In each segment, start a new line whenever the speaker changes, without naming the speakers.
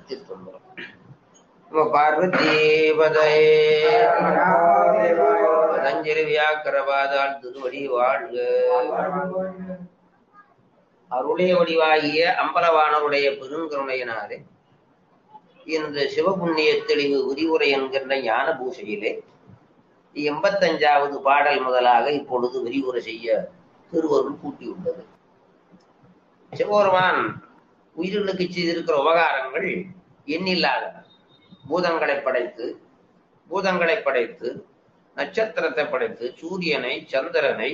திருத்தொம்பரம் பார்வதீபதே பதஞ்சலி வியாக்கரவாதால் திருவடி வாழ்க அருளே வடிவாகிய அம்பலவானருடைய பெருங்கருணையினாலே இந்த சிவபுண்ணிய தெளிவு விரிவுரை என்கின்ற ஞான பூசையிலே எண்பத்தஞ்சாவது பாடல் முதலாக இப்பொழுது விரிவுரை செய்ய திருவருள் கூட்டியுள்ளது சிவபெருமான் உயிர்களுக்கு செய்திருக்கிற உபகாரங்கள் எண்ணில்லாத பூதங்களை படைத்து பூதங்களை படைத்து நட்சத்திரத்தை படைத்து சூரியனை சந்திரனை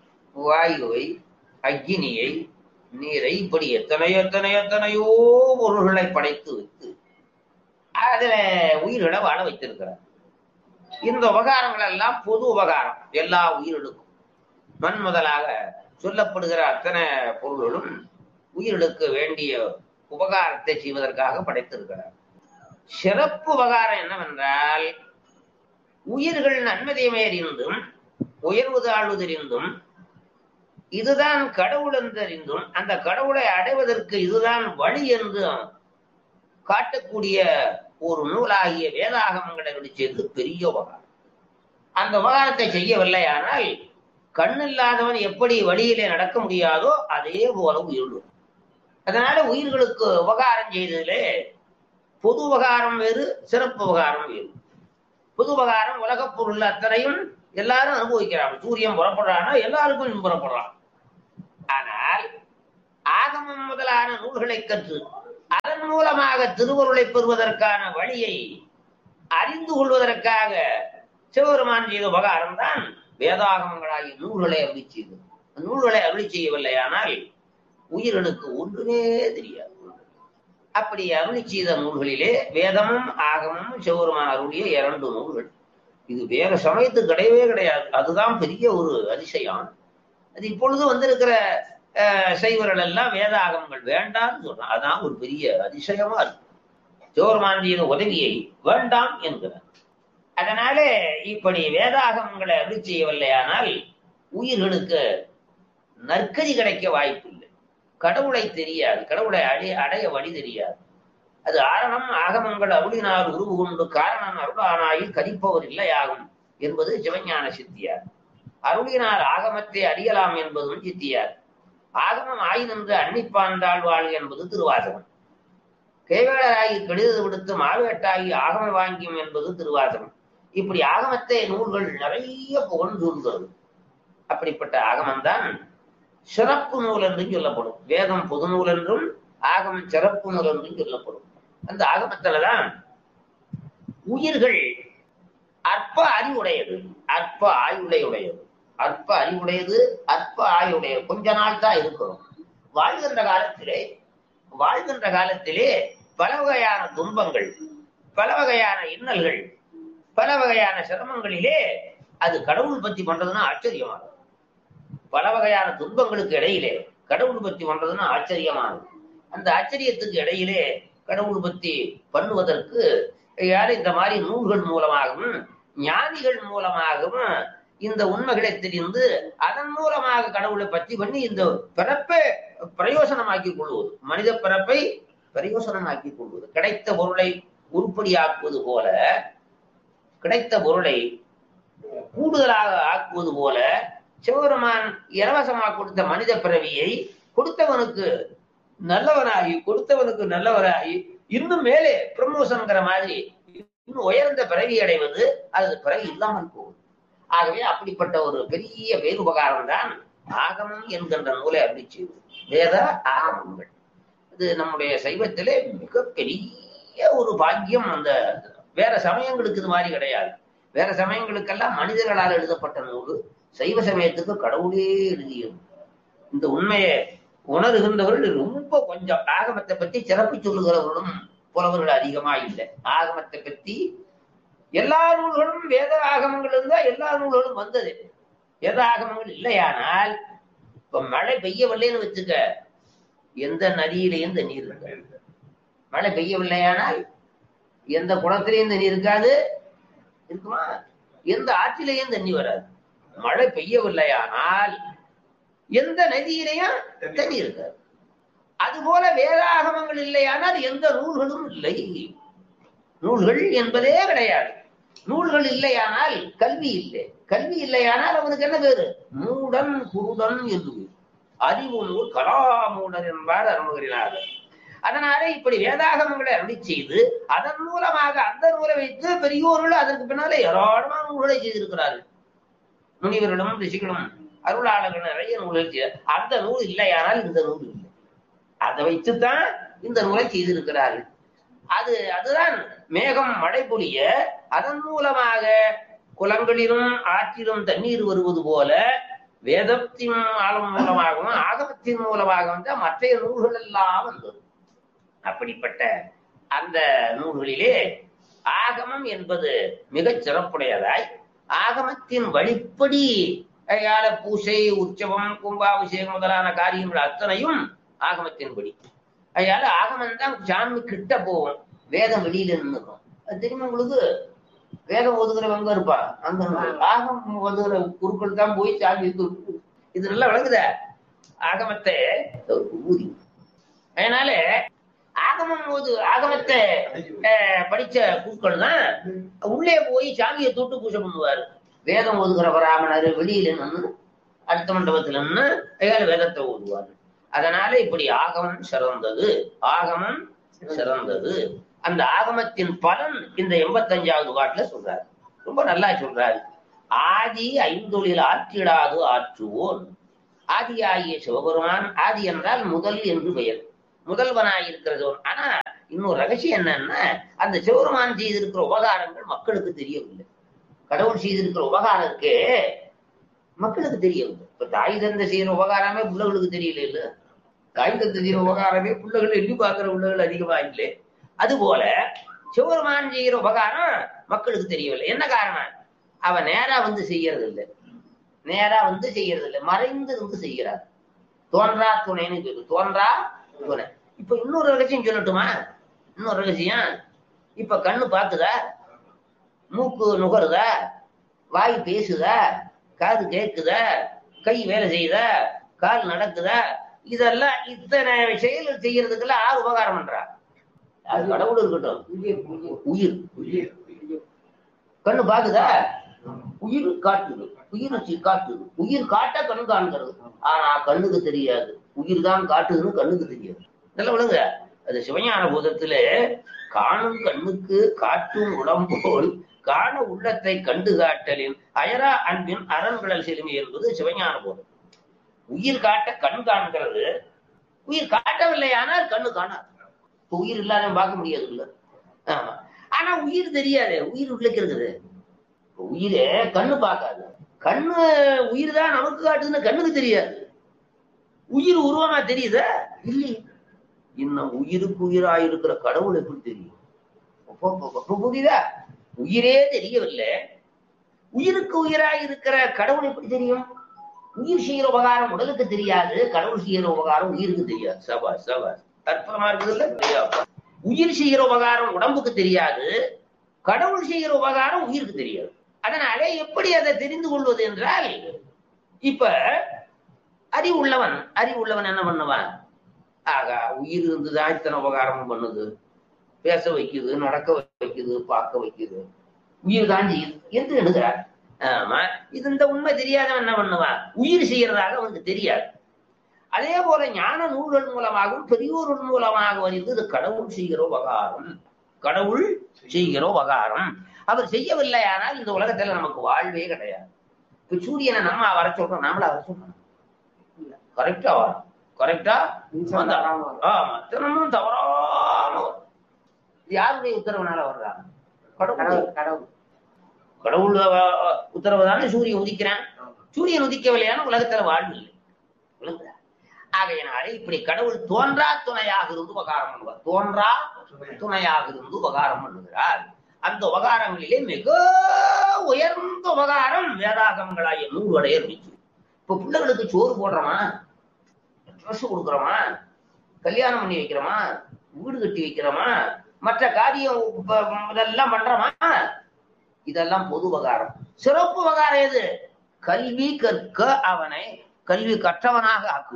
வாயுவை அக்னியை நீரை இப்படி எத்தனை எத்தனை எத்தனையோ பொருள்களை படைத்து வைத்து அதுல உயிரிட வாழ வைத்திருக்கிறார் இந்த உபகாரங்கள் எல்லாம் பொது உபகாரம் எல்லா உயிரிடுக்கும் மண் முதலாக சொல்லப்படுகிற அத்தனை பொருள்களும் உயிரிழுக்க வேண்டிய உபகாரத்தை செய்வதற்காக படைத்திருக்கிறார் சிறப்பு உபகாரம் என்னவென்றால் உயிர்கள் நன்மதியமே அறிந்தும் உயர்வு தாழ்வு தெரிந்தும் இதுதான் கடவுள் என்று அறிந்தும் அந்த கடவுளை அடைவதற்கு இதுதான் வழி என்று காட்டக்கூடிய ஒரு நூலாகிய வேதாகமங்களை செய்து பெரிய உபகாரம் அந்த உபகாரத்தை செய்யவில்லையானால் கண்ணில்லாதவன் எப்படி வழியிலே நடக்க முடியாதோ அதே போல உயிரிடும் அதனால உயிர்களுக்கு உபகாரம் செய்ததிலே பொது உபகாரம் வேறு சிறப்பு உபகாரம் வேறு பொது உபகாரம் உலகப் பொருள் அத்தனையும் எல்லாரும் அனுபவிக்கிறாங்க சூரியன் புறப்படுறான்னா எல்லாருக்கும் புறப்படுறான் ஆனால் ஆகமம் முதலான நூல்களை கற்று அதன் மூலமாக திருவருளை பெறுவதற்கான வழியை அறிந்து கொள்வதற்காக சிவபெருமான் செய்த உபகாரம் தான் வேதாகமங்களாகிய நூல்களை அருளி செய்தது நூல்களை அருளி செய்யவில்லையானால் உயிர்களுக்கு ஒன்றுமே தெரியாது அப்படி அருளி செய்த நூல்களிலே வேதமும் ஆகமும் சிவபெருமான் அருளிய இரண்டு நூல்கள் இது வேற சமயத்துக்கு கிடையவே கிடையாது அதுதான் பெரிய ஒரு அதிசயம் அது இப்பொழுது வந்திருக்கிற செய்வர்கள் எல்லாம் வேதாகமங்கள் வேண்டாம்னு சொல்றான் அதான் ஒரு பெரிய அதிசயமா இருக்கு சிவபெருமான் உதவியை வேண்டாம் என்கிறார் அதனாலே இப்படி வேதாகமங்களை அருள் செய்யவில்லையானால் உயிர்களுக்கு நற்கதி கிடைக்க வாய்ப்பு இல்லை கடவுளை தெரியாது கடவுளை அடைய அடைய வழி தெரியாது அது ஆரணம் ஆகமங்கள் அருளினால் உருவு கொண்டு காரணம் அருளானாயில் கதிப்பவர் இல்லையாகும் என்பது சிவஞான சித்தியார் அருளினால் ஆகமத்தை அறியலாம் என்பதும் சித்தியார் ஆகமம் ஆயினென்று அன்னிப்பாண்டாள் வாழ் என்பது திருவாசகம் கேவேளராகி கெடுதல் விடுத்து மாவேட்டாகி ஆகம வாங்கியும் என்பது திருவாசகம் இப்படி ஆகமத்தை நூல்கள் நிறைய புகழ்ந்துள்ளது அப்படிப்பட்ட ஆகமம்தான் சிறப்பு நூல் என்றும் சொல்லப்படும் வேதம் பொது நூல் என்றும் ஆகமம் சிறப்பு நூல் என்றும் சொல்லப்படும் அந்த ஆகமத்துலதான் உயிர்கள் அற்ப அறிவுடையது அற்ப ஆயுடையுடையது அற்ப அறிவுடையது அற்ப ஆயுடையது கொஞ்ச நாள் தான் இருக்கிறோம் வாழ்கின்ற காலத்திலே வாழ்கின்ற காலத்திலே பல வகையான துன்பங்கள் பல வகையான இன்னல்கள் பல வகையான சிரமங்களிலே அது கடவுள் பத்தி பண்றதுன்னா ஆச்சரியமானது பல வகையான துன்பங்களுக்கு இடையிலே கடவுள் பத்தி பண்றதுன்னா ஆச்சரியமானது அந்த ஆச்சரியத்துக்கு இடையிலே கடவுள் பத்தி பண்ணுவதற்கு யாரு இந்த மாதிரி நூல்கள் மூலமாகவும் ஞானிகள் மூலமாகவும் இந்த உண்மைகளை தெரிந்து அதன் மூலமாக கடவுளை பற்றி பண்ணி இந்த பிறப்பை பிரயோசனமாக்கி கொள்வது மனித பிறப்பை பிரயோசனமாக்கி கொள்வது கிடைத்த பொருளை உருப்படியாக்குவது போல கிடைத்த பொருளை கூடுதலாக ஆக்குவது போல சிவபெருமான் இலவசமாக கொடுத்த மனித பிறவியை கொடுத்தவனுக்கு நல்லவனாகி கொடுத்தவனுக்கு நல்லவராகி இன்னும் மேலே ப்ரமோஷன்ங்கிற மாதிரி இன்னும் உயர்ந்த பிறவி அடைவது அது பிறகு இல்லாமல் போகுது ஆகவே அப்படிப்பட்ட ஒரு பெரிய பேருபகாரம் தான் ஆகமம் என்கின்ற நூலை அருளி செய்வது வேத ஆகமங்கள் இது நம்முடைய சைவத்திலே மிகப்பெரிய ஒரு பாக்கியம் அந்த வேற சமயங்களுக்கு இது மாதிரி கிடையாது வேற சமயங்களுக்கெல்லாம் மனிதர்களால் எழுதப்பட்ட நூல் சைவ சமயத்துக்கு கடவுளே எழுதியது இந்த உண்மையை உணர்கின்றவர்கள் ரொம்ப கொஞ்சம் ஆகமத்தை பற்றி சிறப்பு சொல்லுகிறவர்களும் புலவர்கள் அதிகமா இல்லை ஆகமத்தை பற்றி எல்லா நூல்களும் வேத ஆகமங்கள் இருந்தா எல்லா நூல்களும் வந்தது வேத ஆகமங்கள் இல்லையானால் இப்ப மழை பெய்யவில்லைன்னு வச்சுக்க எந்த நதியிலையும் தண்ணீர் இருக்காது மழை பெய்யவில்லையானால் எந்த குளத்திலையும் தண்ணி இருக்காது இருக்குமா எந்த ஆற்றிலையும் தண்ணி வராது மழை பெய்யவில்லையானால் எந்த நதியிலையும் தண்ணி இருக்காது அதுபோல வேதாகமங்கள் இல்லையானால் எந்த நூல்களும் இல்லை நூல்கள் என்பதே கிடையாது நூல்கள் இல்லையானால் கல்வி இல்லை கல்வி இல்லையானால் அவனுக்கு என்ன பேரு மூடன் குருடன் என்று பேரு. அறிவு நூல் கலாமூடன் என்பார் அருமகரினார்கள் அதனால இப்படி வேதாகமங்களை அருளி செய்து அதன் மூலமாக அந்த நூலை வைத்து பெரியோர்கள் அதற்கு பின்னாலே ஏராளமான நூல்களை செய்திருக்கிறார்கள் முனிவர்களும் ரிஷிகளும் அருளாளர்கள் நிறைய நூல்கள் செய்த அந்த நூல் இல்லையானால் இந்த நூல் இல்லை அதை வைத்துத்தான் இந்த நூலை செய்திருக்கிறார்கள் அது அதுதான் மேகம் மழை பொழிய அதன் மூலமாக குளங்களிலும் ஆற்றிலும் தண்ணீர் வருவது போல வேதத்தின் ஆழம் மூலமாகவும் ஆகமத்தின் மூலமாகவும் தான் மற்ற நூல்கள் எல்லாம் வந்தது அப்படிப்பட்ட அந்த நூல்களிலே ஆகமம் என்பது மிகச் சிறப்புடையதாய் ஆகமத்தின் வழிப்படி அயால பூசை உற்சவம் கும்பாபிஷேகம் முதலான காரியங்கள் அத்தனையும் ஆகமத்தின்படி அதனால ஆகமம் தான் சாமி கிட்ட போகும் வேதம் வெளியில நின்னுக்கும் அது தெரியுமா உங்களுக்கு வேதம் ஒதுக்குறவங்க இருப்பா அங்க நின்னு. ஆகமம் ஒதுக்குற குருக்கள் தான் போய் சாமி தூக்கு. இது நல்லா விளங்குதா ஆகமத்தை ஊதி அதனால ஆகமம் போது ஆகமத்தை அஹ், படிச்ச குருக்கள் தான் உள்ளே போய் சாமியை தொட்டு பூஜை பண்ணுவாரு வேதம் ஓதுகிற பிராமணர் வெளியில நின்று அடுத்த மண்டபத்துல நின்று கையால வேதத்தை ஓதுவாரு அதனால இப்படி ஆகமம் சிறந்தது ஆகமம் சிறந்தது அந்த ஆகமத்தின் பலன் இந்த எண்பத்தஞ்சாவது பாட்டுல சொல்றாரு ரொம்ப நல்லா சொல்றாரு ஆதி ஐந்தொழில் ஆற்றிடாது ஆற்றுவோன் ஆதியாகிய சிவபெருமான் ஆதி என்றால் முதல் என்று பெயர் முதல்வனாய் இருக்கிறது ஒன்று. ஆனா இன்னொரு ரகசியம் என்னன்னா அந்த சிவபெருமான் செய்திருக்கிற உபகாரங்கள் மக்களுக்கு தெரியவில்லை கடவுள் செய்திருக்கிற உபகாரம் இருக்கே மக்களுக்கு தெரியவில்லை இப்ப தாய் தந்தை செய்யற உபகாரமே பிள்ளைகளுக்கு தெரியல இல்ல தாய் தந்தை செய்யற உபகாரமே பிள்ளைகள் எண்ணி பார்க்கிற பிள்ளைகள் அதிகமா இல்லை அதுபோல சிவபெருமான் செய்கிற உபகாரம் மக்களுக்கு தெரியவில்லை என்ன காரணம் அவன் நேரா வந்து செய்யறது இல்லை நேரா வந்து செய்யறது இல்லை மறைந்து இருந்து செய்கிறார் தோன்றா துணைன்னு சொல்லு தோன்றா துணை இப்ப இன்னொரு ரகசியம் சொல்லட்டுமா இன்னொரு ரகசியம் இப்ப கண்ணு பாக்குதா மூக்கு நுகருதா வாய் பேசுதா காது கேக்குதா கை வேலை செய்யுதா கால் நடக்குதா இதெல்லாம் இத்தனை செயல் செய்யறதுக்கெல்லாம் யார் உபகாரம் பண்றா அது கடவுள் இருக்கட்டும் உயிர் கண்ணு பாக்குதா உயிர் காட்டுது உயிர் சி- காட்டுது உயிர் காட்ட கண் காண்கிறது ஆனா கண்ணுக்கு தெரியாது உயிர் தான் காட்டுதுன்னு கண்ணுக்கு தெரியாது நல்ல விழுங்க அது சிவஞான பூதத்துல காணும் கண்ணுக்கு காட்டும் உடம்போல் காண உள்ளத்தை கண்டு காட்டலின் அயரா அன்பின் அரண்களல் செலுமை என்பது சிவஞான போதம் உயிர் காட்ட கண் காண்கிறது உயிர் காட்டவில்லை ஆனால் கண்ணு காணாது இப்ப உயிர் இல்லாத பார்க்க முடியாது இல்ல ஆமா ஆனா உயிர் தெரியாது உயிர் உள்ளுக்கு இருக்குது இப்ப உயிரே கண்ணு பார்க்காது கண்ணு உயிர் தான் நமக்கு காட்டுதுன்னு கண்ணுக்கு தெரியாது உயிர் உருவமா தெரியுதா இல்லை இன்னும் உயிருக்கு உயிராய் இருக்கிற கடவுள் எப்படி தெரியும் அப்போ- அப்போ- அப்போ புரியுதா உயிரே தெரியவில்லை உயிருக்கு உயிராய் இருக்கிற கடவுள் எப்படி தெரியும் உயிர் செய்கிற உபகாரம் உடலுக்கு தெரியாது கடவுள் செய்கிற உபகாரம் உயிருக்கு தெரியாது சபாஸ் சபாஸ் அற்புதமா இருக்குது இல்ல உயிர் செய்கிற உபகாரம் உடம்புக்கு தெரியாது கடவுள் செய்கிற உபகாரம் உயிருக்கு தெரியாது அதனால எப்படி அதை தெரிந்து கொள்வது என்றால் இப்ப அறிவு உள்ளவன் அறிவு உள்ளவன் என்ன பண்ணுவான் ஆகா உயிர் இருந்துதான் இத்தனை உபகாரமும் பண்ணுது பேச வைக்குது நடக்க வைக்குது பார்க்க வைக்குது உயிர் தான் செய்யுது என்று எழுதுறார் ஆமா இது இந்த உண்மை தெரியாதவன் என்ன பண்ணுவான் உயிர் செய்யறதாக அவனுக்கு தெரியாது அதே போல ஞான நூல்கள் மூலமாகவும் பெரியோர்கள் மூலமாக வருது இது கடவுள் செய்கிற உபகாரம் கடவுள் செய்கிற உபகாரம் அவர் செய்யவில்லை ஆனால் இந்த உலகத்துல நமக்கு வாழ்வே கிடையாது இப்ப சூரியனை நம்ம வர சொல்றோம் நம்மள வர சொல்றோம் கரெக்டா வரும் கரெக்டா ஆமா தினமும் தவறாம வரும் இது யாருடைய உத்தரவுனால வர்றாங்க கடவுள்
கடவுள்
கடவுள் அஹ், உத்தரவு தானே சூரியன் உதிக்கிறான் சூரியன் உதிக்கவில்லையான உலகத்துல வாழ்வு இல்லை விளங்குதா? ஆகையினாலே இப்படி கடவுள் தோன்றா துணையாக இருந்து உபகாரம் பண்ணுவார் தோன்றா துணையாக இருந்து உபகாரம் பண்ணுகிறார் அந்த உபகாரங்களிலே மிக உயர்ந்த உபகாரம் வேதாகமங்களாகிய நூறுடைய இருந்துச்சு இப்ப பிள்ளைகளுக்கு சோறு போடுறோமா ட்ரெஸ் கொடுக்குறோமா கல்யாணம் பண்ணி வைக்கிறோமா வீடு கட்டி வைக்கிறோமா மற்ற காரியம் ப- இதெல்லாம் பண்றோமா இதெல்லாம் பொது உபகாரம் சிறப்பு உபகாரம் எது கல்வி கற்க அவனை கல்வி கற்றவனாக ஆக்குவது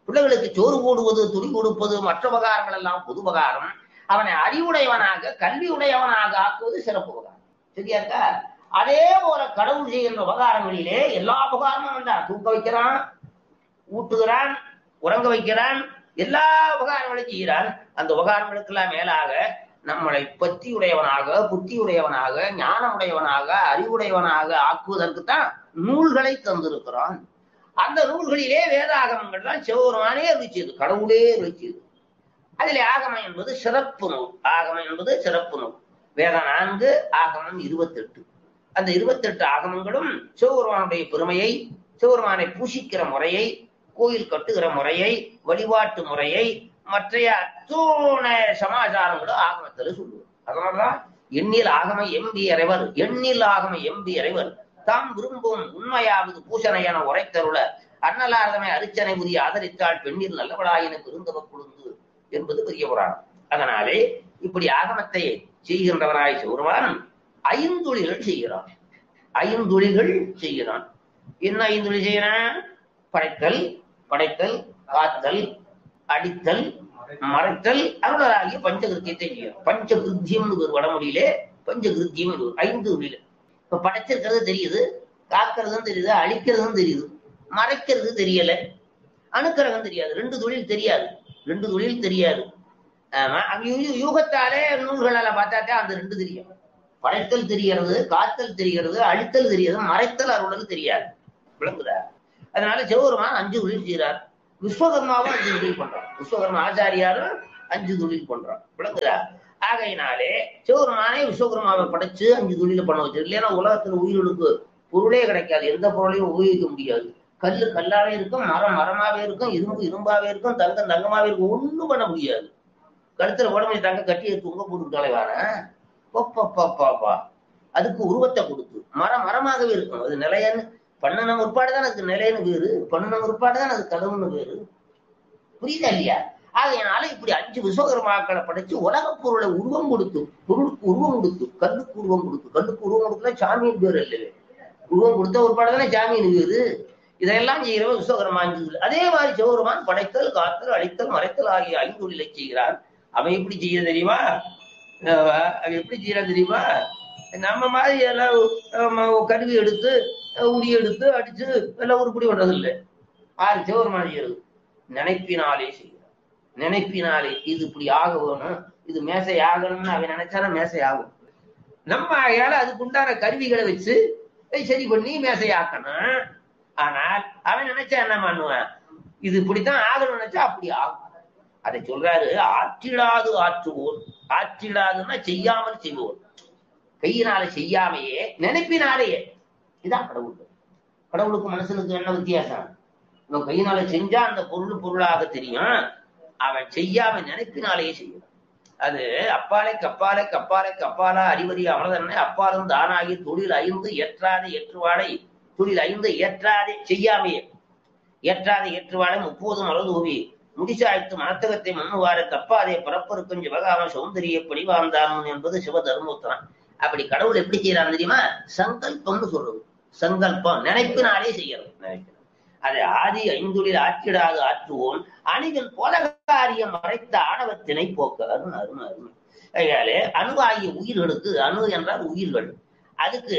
பிள்ளைகளுக்கு சோறு போடுவது துணி கொடுப்பது மற்ற உபகாரங்கள் எல்லாம் பொது உபகாரம் அவனை அறிவுடையவனாக கல்வி உடையவனாக ஆக்குவது சிறப்பு உபகாரம் சரியா இருக்கா அதே போல கடவுள் செய்கின்ற உபகாரங்களிலே எல்லா உபகாரமும் வந்தான் தூக்க வைக்கிறான் ஊட்டுகிறான் உறங்க வைக்கிறான் எல்லா உபகாரங்களையும் செய்கிறான் அந்த உபகாரங்களுக்கெல்லாம் மேலாக நம்மளை பத்தி உடையவனாக புத்தி உடையவனாக ஞானம் உடையவனாக அறிவுடையவனாக ஆக்குவதற்கு தான் நூல்களை தந்திருக்கிறான் அந்த நூல்களிலே வேதாகமங்கள்லாம் சிவபெருமானே இருந்துச்சு கடவுளே இருந்துச்சு அதிலே ஆகமம் என்பது சிறப்பு நூல் ஆகமம் என்பது சிறப்பு நூல் வேதம் நான்கு ஆகமம் இருபத்தெட்டு அந்த இருபத்தெட்டு ஆகமங்களும் சிவபெருமானுடைய பெருமையை சிவபெருமானை பூசிக்கிற முறையை கோயில் கட்டுகிற முறையை வழிபாட்டு முறையை மற்றைய அத்தோண சமாச்சாரங்களும் ஆகமத்துல சொல்லுவோம் அதனாலதான் எண்ணில் ஆகம எம்பி இறைவர் எண்ணில் ஆகம எம்பி இறைவர் தாம் விரும்பும் உண்மையாவது பூசனை என உரைத்தருள அன்னலாரதமை அரிச்சனை உரிய ஆதரித்தால் பெண்ணில் நல்லவளாயின பெருந்தவ குழுந்து என்பது பெரிய புராணம் அதனாலே இப்படி ஆகமத்தை செய்கின்றவராய் சிவருமான் ஐந்தொழில்கள் செய்கிறான் ஐந்தொழில்கள் செய்கிறான் என்ன ஐந்தொழில் செய்யறான் படைத்தல் படைத்தல் காத்தல் அடித்தல் மறைத்தல் அருளராகிய பஞ்சகிருத்தியத்தை செய்யும் பஞ்சகிருத்தியம் ஒரு வடமொழியிலே பஞ்சகிருத்தியம் ஒரு ஐந்து தொழில் இப்ப படைச்சிருக்கிறது தெரியுது காக்கிறதும் தெரியுது அழிக்கிறதும் தெரியுது மறைக்கிறது தெரியல அணுக்கிறதும் தெரியாது ரெண்டு தொழில் தெரியாது ரெண்டு தொழில் தெரியாது ஆமா அது யூ- யூகத்தாலே நூல்களால பார்த்தாத்தே அந்த ரெண்டு தெரியும் படைத்தல் தெரிகிறது காத்தல் தெரிகிறது அழித்தல் தெரிகிறது மறைத்தல் அருளல் தெரியாது விளங்குதா அதனால சிவபெருமான் அஞ்சு தொழில் செய்கிறார் விஸ்வகர்மாவும் அஞ்சு தொழில் பண்றான் விஸ்வகர்மா ஆச்சாரியாரும் அஞ்சு தொழில் பண்றான் விளங்குதா ஆகையினாலே சிவபெருமானே விஸ்வகர்மாவை படைச்சு அஞ்சு தொழில பண்ண வச்சு இல்லைன்னா உலகத்துல உயிர்களுக்கு பொருளே கிடைக்காது எந்த பொருளையும் உபயோகிக்க முடியாது கல்லு கல்லாவே இருக்கும் மரம் மரமாவே இருக்கும் இரும்பு இரும்பாவே இருக்கும் தங்கம் தங்கமாவே இருக்கும் ஒண்ணும் பண்ண முடியாது கழுத்துல உடம்பு தங்க கட்டி தூங்க போட்டுக்கிட்டாலே வாரப்பா அதுக்கு உருவத்தை கொடுத்து மரம் மரமாகவே இருக்கும் அது நிலையன்னு பண்ணின முற்பாடு தான் அதுக்கு நிலைன்னு பேரு பண்ணின முற்பாடு தான் அது கடவுள்னு பேரு புரியுதா இல்லையா ஆகையினால இப்படி அஞ்சு விஸ்வகர்மாக்களை படைச்சு உலக பொருளை உருவம் கொடுத்து பொருளுக்கு உருவம் கொடுத்து கல்லுக்கு உருவம் கொடுத்து கல்லுக்கு உருவம் கொடுத்தா சாமியின் பேர் இல்லவே உருவம் கொடுத்த ஒரு பாடம் தானே சாமியின் பேரு இதெல்லாம் செய்கிறவன் விஸ்வகர்மா அஞ்சு தொழில். அதே மாதிரி சிவபெருமான் படைத்தல் காத்தல் அழித்தல் மறைத்தல் ஆகிய ஐந்து தொழிலை செய்கிறான் அவன் எப்படி செய்ய தெரியுமா அஹ் அவன் எப்படி செய்யறான் தெரியுமா நம்ம மாதிரி எல்லாம் அஹ் கருவி எடுத்து அஹ் உரி எடுத்து அடிச்சு எல்லாம் உருப்படி பண்றது இல்லை ஆறு சிவபெருமான் செய்யறது நினைப்பினாலே செய்கிறான் நினைப்பினாலே இது இப்படி ஆக வேணும் இது மேசை ஆகணும்னு அவன் நினைச்சானா மேசை ஆகும் நம்ம ஆகையால அதுக்கு உண்டான கருவிகளை வச்சு அதை சரி பண்ணி மேசை ஆக்கணும் ஆனால் அவன் நினைச்சா என்ன பண்ணுவான் இது இப்படித்தான் ஆகணும்னு நினைச்சா அப்படி ஆகும் அதை சொல்றாரு ஆற்றிடாது ஆற்றுவோர் ஆற்றிடாதுன்னா செய்யாமல் செய்வோர் கையினால செய்யாமையே நினைப்பினாலேயே இதான் கடவுள் கடவுளுக்கு மனுஷனுக்கு என்ன வித்தியாசம் இவன் கையினால செஞ்சா அந்த பொருள் பொருளாக தெரியும் அவன் செய்யாம நினைப்பினாலேயே செய்யும் அது அப்பாலை கப்பாலை கப்பாலை கப்பாலா அறிவறி அமரதன்னை அப்பாலும் தானாகி தொழில் ஐந்து ஏற்றாதே ஏற்றுவாடை தொழில் ஐந்து ஏற்றாதே செய்யாமையே ஏற்றாதே ஏற்றுவாடை முப்போதும் மலதூவி முடிசாய்த்து மனத்தகத்தை மண்ணுவார தப்பாதே பிறப்பருக்கும் சிவகாம சௌந்தரிய படிவாந்தானும் என்பது சிவ தர்மோத்தரம் அப்படி கடவுள் எப்படி செய்யறான் தெரியுமா சங்கல்பம்னு சொல்றது சங்கல்பம் நினைப்பினாலே செய்யறது நினைப்பினால் அதை ஆதி ஐந்துளில் ஆற்றிடாது ஆற்றுவோன் அணிகள் போலகாரியம் மறைத்த ஆணவத்தினை போக்க அருண் அருண் அருண் கையாலே அணுவாகிய உயிர்களுக்கு அணு என்றால் உயிர்கள் அதுக்கு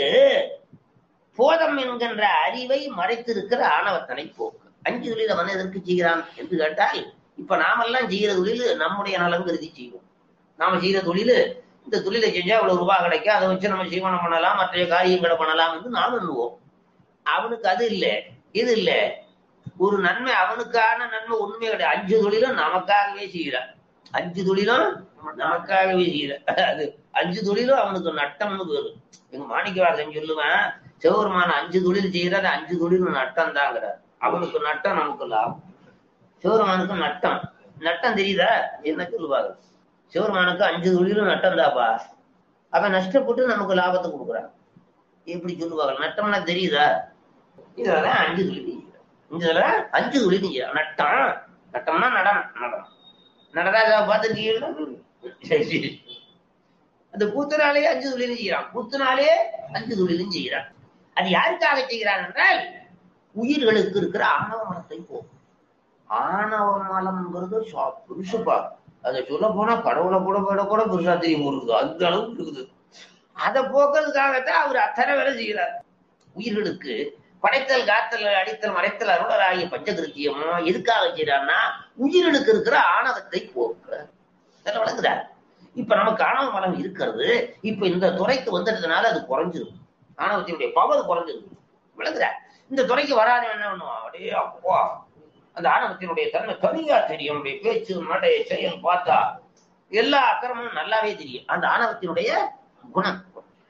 போதம் என்கின்ற அறிவை மறைத்திருக்கிற ஆணவத்தனை போக்கு அஞ்சு தொழில் அவன் எதற்கு செய்கிறான் என்று கேட்டால் இப்ப நாமெல்லாம் செய்கிற தொழில் நம்முடைய நலம் கருதி செய்வோம் நாம செய்கிற தொழில் இந்த தொழிலை செஞ்சா அவ்வளவு ரூபாய் கிடைக்கும் அதை வச்சு நம்ம ஜீவனம் பண்ணலாம் மற்ற காரியங்களை பண்ணலாம் என்று நாம் எண்ணுவோம் அவனுக்கு அது இல்லை இது இல்ல ஒரு நன்மை அவனுக்கான நன்மை ஒண்ணுமே கிடையாது அஞ்சு தொழிலும் நமக்காகவே செய்கிறான் அஞ்சு தொழிலும் நமக்காகவே செய்கிறான் அது அஞ்சு தொழிலும் அவனுக்கு நட்டம்னு பேரு எங்க மாணிக்கவாசன் சொல்லுவேன் சிவபெருமான அஞ்சு தொழில் செய்யறது அஞ்சு தொழிலும் நட்டம் தாங்கிறார் அவனுக்கு நட்டம் நமக்கு லாபம் சிவபெருமானுக்கு நட்டம் நட்டம் தெரியுதா என்ன சொல்லுவாங்க சிவபெருமானுக்கு அஞ்சு தொழிலும் நட்டம் தாப்பா அவன் நஷ்டப்பட்டு நமக்கு லாபத்தை கொடுக்குறான் எப்படி சொல்லுவாங்க நட்டம்னா தெரியுதா இதெல்லாம் அஞ்சு தொழில் இதுல அஞ்சு தொழில் செய்யலாம் நட்டம் நட்டம்னா நடனம் நடனம் நடராஜா பார்த்துருக்கீங்களா சரி, சரி. அந்த கூத்துனாலே அஞ்சு தொழிலும் செய்யறான் கூத்துனாலே அஞ்சு தொழிலும் செய்யறான் அது யாருக்காக செய்கிறான் என்றால் உயிர்களுக்கு இருக்கிற ஆணவ மனத்தை போக்கும் ஆணவ மலம்ங்கிறது சா- பெருசுப்பா அதை சொல்ல போனா கடவுளை கூட விட கூட பெருசா தெரியும் இருக்குது அந்த அளவுக்கு இருக்குது அதை போக்குறதுக்காகத்தான் அவர் அத்தனை வேலை செய்கிறார் உயிர்களுக்கு படைத்தல் காத்தல் அடித்தல் மறைத்தல் அருளர் ஆகிய பஞ்சகிருத்தியமும் எதுக்காக செய்யறான்னா உயிர்களுக்கு இருக்கிற ஆணவத்தை போக்க அதெல்லாம் விளங்குறாரு இப்ப நமக்கு ஆணவ மலம் இருக்கிறது இப்ப இந்த துறைக்கு வந்துட்டதுனால அது குறைஞ்சிரும் ஆணவத்தினுடைய பவர் குறைஞ்சிருக்கு விளங்குறார் இந்த துறைக்கு வராது என்ன பண்ணுவான் அப்படியே அப்பா அந்த ஆணவத்தினுடைய தன்மை தனியா தெரியும் நம்முடைய பேச்சு நடை செயல் பார்த்தா எல்லா அக்கிரமும் நல்லாவே தெரியும் அந்த ஆணவத்தினுடைய குணம்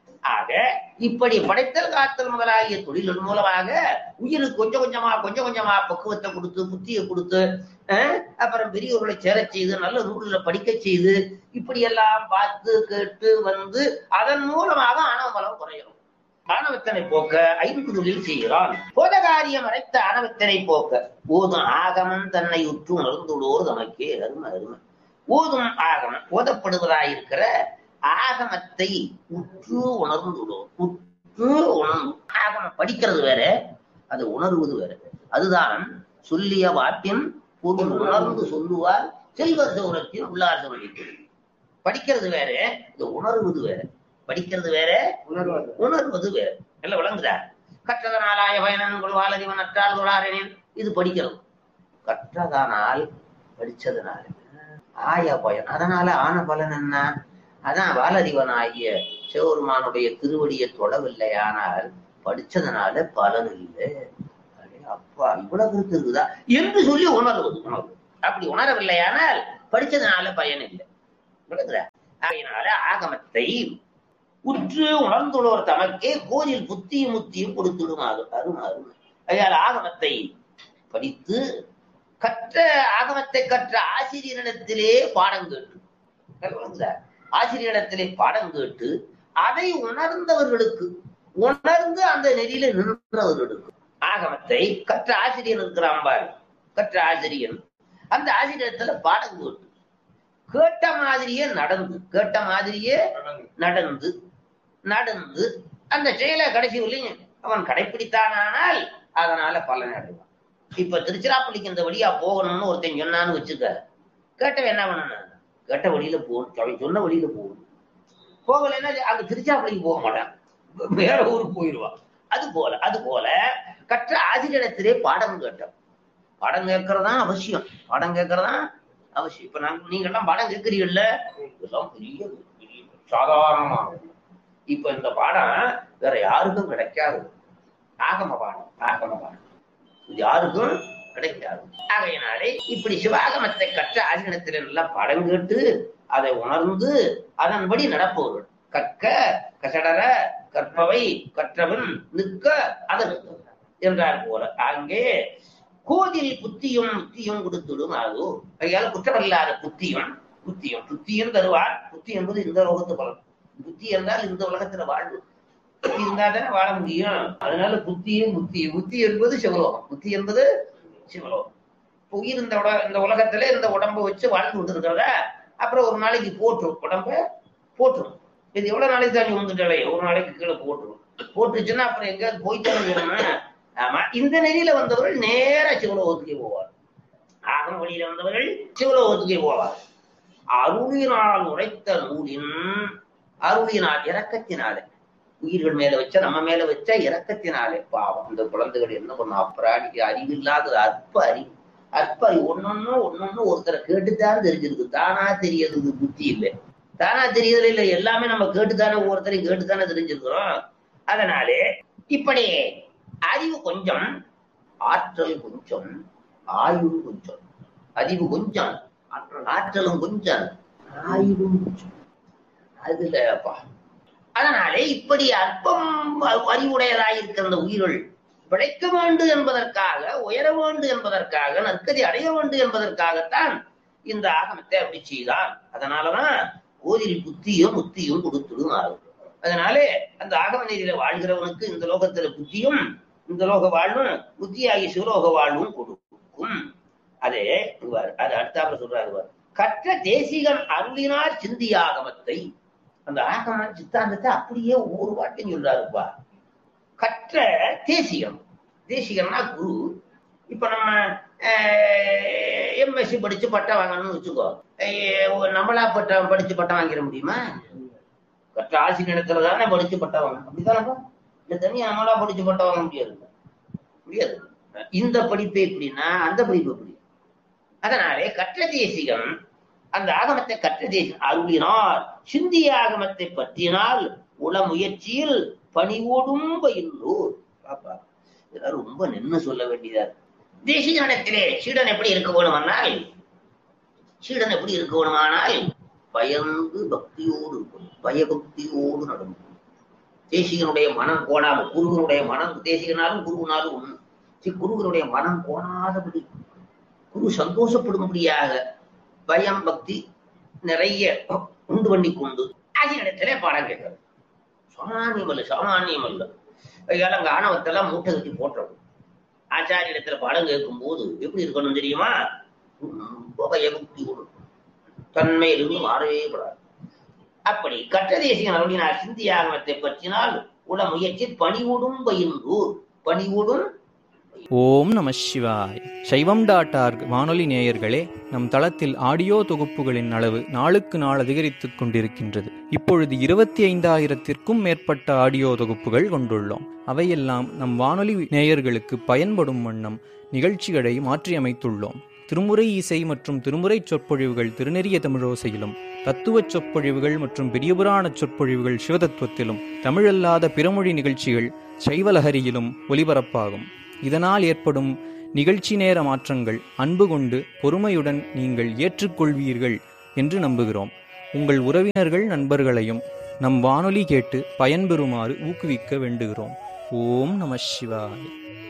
ஆக இப்படி படைத்தல் காத்தல் முதலாகிய தொழில்கள் மூலமாக உயிருக்கு கொஞ்சம் கொஞ்சமா கொஞ்சம் கொஞ்சமா பக்குவத்தை கொடுத்து புத்தியை கொடுத்து அஹ், அப்புறம் பெரியவர்களை சேரச் செய்து நல்ல நூல்களை படிக்க செய்து இப்படி எல்லாம் பார்த்து கேட்டு வந்து அதன் மூலமாக ஆணவ பலம் குறையும் ஆணவத்தனை போக்க ஐந்து தொழில் செய்கிறான் போதகாரியம் அரைத்த ஆணவத்தனை போக்க ஓதும் ஆகமம் தன்னை உற்று உணர்ந்துள்ளோர் தமக்கே அருமை அருமை ஓதும் ஆகமம் ஓதப்படுவதாயிருக்கிற ஆகமத்தை உற்று உணர்ந்துள்ளோர் உற்று உணர்ந்து ஆகமம் படிக்கிறது வேற அது உணர்வது வேற அதுதான் சொல்லிய வாக்கின் பொருள் உணர்ந்து சொல்லுவார் செல்வர் சௌரத்தின் உள்ளார் சௌரத்தில் படிக்கிறது வேற இது உணர்வது வேற படிக்கிறது வேற
உணர்வாது
உணர்வது வேறு எல்லாம் விளங்குதா கற்றதனாலாய பயனன்கள் வாழறிவன் அற்றால் தொழாரெனின் இது படிக்கிறது கற்றதனால் படிச்சதனால ஆய பயன் அதனால ஆன பலன் என்ன அதான் வாலறிவன் ஆகிய சிவபெருமானுடைய திருவடியை தொடவில்லையானால் படிச்சதனால பலன் இல்லை அடே அப்பா இவ்வளவு கருத்து இருக்குதா என்று சொல்லி உணர்வது உணர்வு அப்படி உணரவில்லையானால் படிச்சதனால பயன் இல்லை விளங்குதா ஆகையினால ஆகமத்தை உற்று உணர்ந்துள்ளோர் தமக்கே கோயில் புத்தியும் முத்தியும் கொடுத்துடுமாறு அருமை அருமை அதனால் ஆகமத்தை படித்து கற்ற ஆகமத்தை கற்ற ஆசிரியரிடத்திலே பாடம் கேட்டு நல்லா விளங்குதா? ஆசிரியரிடத்திலே பாடம் கேட்டு அதை உணர்ந்தவர்களுக்கு உணர்ந்து அந்த நெறியில நின்றவர்களுக்கு ஆகமத்தை கற்ற ஆசிரியர் இருக்கிறான் பாரு கற்ற ஆசிரியர் அந்த ஆசிரியரத்துல பாடம் கேட்டு கேட்ட மாதிரியே நடந்து கேட்ட மாதிரியே நடந்து நடந்து அந்த செயலை கடைசி வரையும் அவன் கடைபிடித்தானால் அதனால பலன் அடைவான் இப்ப திருச்சிராப்பள்ளிக்கு இந்த வழியா போகணும்னு ஒருத்தன் சொன்னான்னு வச்சுக்க கேட்டவன் என்ன பண்ணணும் கேட்ட வழியில போகணும் அவன் சொன்ன வழியில போகணும் போகலைன்னா அங்க திருச்சிராப்பள்ளிக்கு போக மாட்டான் வேற ஊருக்கு போயிடுவான் அது போல அது போல கற்ற ஆசிரியரிடத்திலே பாடம் கேட்டோம் பாடம் கேட்கறதா அவசியம் பாடம் கேட்கறதா அவசியம் இப்ப நாங்க நீங்க எல்லாம் பாடம் கேட்கறீங்கல்ல இதெல்லாம் பெரிய பெரிய சாதாரணமா இப்ப இந்த பாடம் வேற யாருக்கும் கிடைக்காது ஆகம பாடம் ஆகம பாடம் இது யாருக்கும் கிடைக்காது ஆகையினாலே இப்படி சிவாகமத்தை கற்ற ஆசிரியத்தில் நல்லா பாடம் கேட்டு அதை உணர்ந்து அதன்படி நடப்பவர்கள் கற்க கசடர கற்பவை கற்றவன் நிற்க அதற்கு என்றார் போல அங்கே கோதில் புத்தியும் முத்தியும் கொடுத்துடும் அது அதையால குற்றமில்லாத புத்தியும் புத்தியும் புத்தியும் தருவார் புத்தி என்பது இந்த லோகத்து பலன் புத்தி என்றால் இந்த உலகத்துல வாழ்வு புத்தி இருந்தா தானே வாழ முடியும் அதனால புத்தியும் புத்தி புத்தி என்பது சிவலோகம் புத்தி என்பது சிவலோகம் இப்ப உயிர் இந்த உட இந்த உலகத்துல இந்த உடம்ப வச்சு வாழ்ந்து கொண்டிருக்கிறத அப்புறம் ஒரு நாளைக்கு போட்டுரும் உடம்ப போட்டுரும் இது எவ்வளவு நாளைக்கு தான் வந்துட்டாலே ஒரு நாளைக்கு கீழே போட்டுரும் போட்டுச்சுன்னா அப்புறம் எங்கேயாவது போயிட்டு வேணும்னா ஆமா இந்த நெறியில வந்தவர்கள் நேரா சிவலோகத்துக்கே போவார் ஆகம வழியில வந்தவர்கள் சிவலோகத்துக்கே போவார் அருளினால் உரைத்த நூலின் அருளினால் இரக்கத்தினாலே உயிர்கள் மேல வச்ச நம்ம மேல வச்ச இரக்கத்தினாலே பாவம் இந்த குழந்தைகள் என்ன பண்ணும் அப்புறாடிக்கு அறிவில்லாத அற்ப அறிவு அற்ப அறிவு ஒன்னொன்னு ஒன்னொன்னு ஒருத்தரை கேட்டுத்தான் தெரிஞ்சிருக்கு தானா தெரியறது புத்தி இல்லை தானா தெரியறது இல்லை எல்லாமே நம்ம கேட்டுத்தானே ஒவ்வொருத்தரையும் கேட்டுத்தானே தெரிஞ்சிருக்கிறோம் அதனாலே இப்படி அறிவு கொஞ்சம் ஆற்றல் கொஞ்சம் ஆயுள் கொஞ்சம் அறிவு கொஞ்சம் ஆற்றலும் கொஞ்சம் ஆயுளும் கொஞ்சம் அதுல அப்பா அதனாலே இப்படி அற்பம் அறிவுடையதாயிருக்கிற அந்த உயிர்கள் பிழைக்க வேண்டும் என்பதற்காக உயர வேண்டும் என்பதற்காக நற்கதி அடைய வேண்டும் என்பதற்காகத்தான் இந்த ஆகமத்தை அப்படி செய்தான் அதனாலதான் கோதில் புத்தியும் முத்தியும் கொடுத்துடும் ஆகும் அதனாலே அந்த ஆகம நெறியில வாழ்கிறவனுக்கு இந்த லோகத்துல புத்தியும் இந்த லோக வாழ்வும் புத்தியாகி சிவலோக வாழ்வும் கொடுக்கும் அதே இவர் அது அடுத்தாப்புல சொல்றாரு இவர் கற்ற தேசிகன் அருளினார் சிந்திய ஆகமத்தை அந்த ஆகம சித்தாந்தத்தை அப்படியே ஒவ்வொரு வாட்டையும் சொல்றாருப்பா கற்ற தேசிகம் தேசிகம்னா குரு இப்ப நம்ம எம்எஸ்சி படிச்சு பட்டம் வாங்கணும்னு வச்சுக்கோ அஹ் ஒரு நம்மளா பட்டம் படிச்சு பட்டம் வாங்கிட முடியுமா கற்ற ஆசிரியத்துல தானே படிச்சு பட்டம் வாங்கணும் அப்படிதானப்பா இல்ல தனியா நம்மளா படிச்சு பட்டம் வாங்க முடியாது முடியாது இந்த படிப்பு எப்படின்னா அந்த படிப்பு எப்படி அதனாலே கற்ற தேசிகம் அந்த ஆகமத்தை கற்ற தேசிகம் அருளினால் சிந்திய ஆகமத்தை பற்றினால் உள முயற்சியில் பணிவோடும் பயில்லூர் பாப்பா இதெல்லாம் ரொம்ப நின்னு சொல்ல வேண்டியதா இருக்கு தேசிகனத்திலே சீடன் எப்படி இருக்க வேணுமானால் சீடன் எப்படி இருக்க வேணுமானால் பயந்து பக்தியோடு இருக்கும் பயபக்தியோடு நடக்கும் தேசிகனுடைய மனம் கோணாம குருவனுடைய மனம் தேசிகனாலும் குருவனாலும் ஒண்ணு சரி, குருவனுடைய மனம் கோணாதபடி குரு சந்தோஷப்படும்படியாக பயம் பக்தி நிறைய உண்டு பண்ணி கொண்டு ஆசிரியத்திலே பாடம் கேட்கறது சாமானியம் அல்ல சாமானியம் அல்ல அதனால அங்க ஆணவத்தெல்லாம் மூட்டை கட்டி போட்டுறது ஆச்சாரியத்துல பாடம் கேட்கும் போது எப்படி இருக்கணும் தெரியுமா ரொம்ப பயபக்தி கொடுக்கும் தன்மையிலிருந்து மாறவே கூடாது அப்படி கற்ற தேசியம் அருளினார் சிந்தி ஆகமத்தை பற்றினால் உட முயற்சி பணிவுடும் பயின்றூர் பணிவுடும்
ஓம் நம சிவாய் சைவம் டாட் ஆர்க் வானொலி நேயர்களே நம் தளத்தில் ஆடியோ தொகுப்புகளின் அளவு நாளுக்கு நாள் அதிகரித்துக் கொண்டிருக்கின்றது இப்பொழுது இருபத்தி ஐந்தாயிரத்திற்கும் மேற்பட்ட ஆடியோ தொகுப்புகள் கொண்டுள்ளோம் அவையெல்லாம் நம் வானொலி நேயர்களுக்கு பயன்படும் வண்ணம் நிகழ்ச்சிகளை மாற்றியமைத்துள்ளோம் திருமுறை இசை மற்றும் திருமுறை சொற்பொழிவுகள் திருநெறிய தமிழோசையிலும் தத்துவச் சொற்பொழிவுகள் மற்றும் பெரியபுராண சொற்பொழிவுகள் சிவதத்துவத்திலும் தமிழல்லாத பிறமொழி நிகழ்ச்சிகள் சைவலஹரியிலும் ஒலிபரப்பாகும் இதனால் ஏற்படும் நிகழ்ச்சி நேர மாற்றங்கள் அன்பு கொண்டு பொறுமையுடன் நீங்கள் ஏற்றுக்கொள்வீர்கள் என்று நம்புகிறோம் உங்கள் உறவினர்கள் நண்பர்களையும் நம் வானொலி கேட்டு பயன்பெறுமாறு ஊக்குவிக்க வேண்டுகிறோம் ஓம் நம சிவாய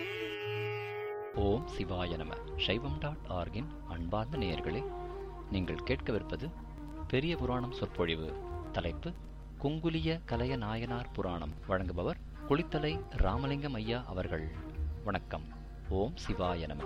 ஓம் சிவாய நம சைவம் டாட் ஆர்கின் அன்பார்ந்த நேயர்களே நீங்கள் கேட்கவிருப்பது பெரிய புராணம் சொற்பொழிவு தலைப்பு குங்குலிய கலைய நாயனார் புராணம் வழங்குபவர் குளித்தலை ராமலிங்கம் ஐயா அவர்கள் வணக்கம் ஓம் சிவாய நம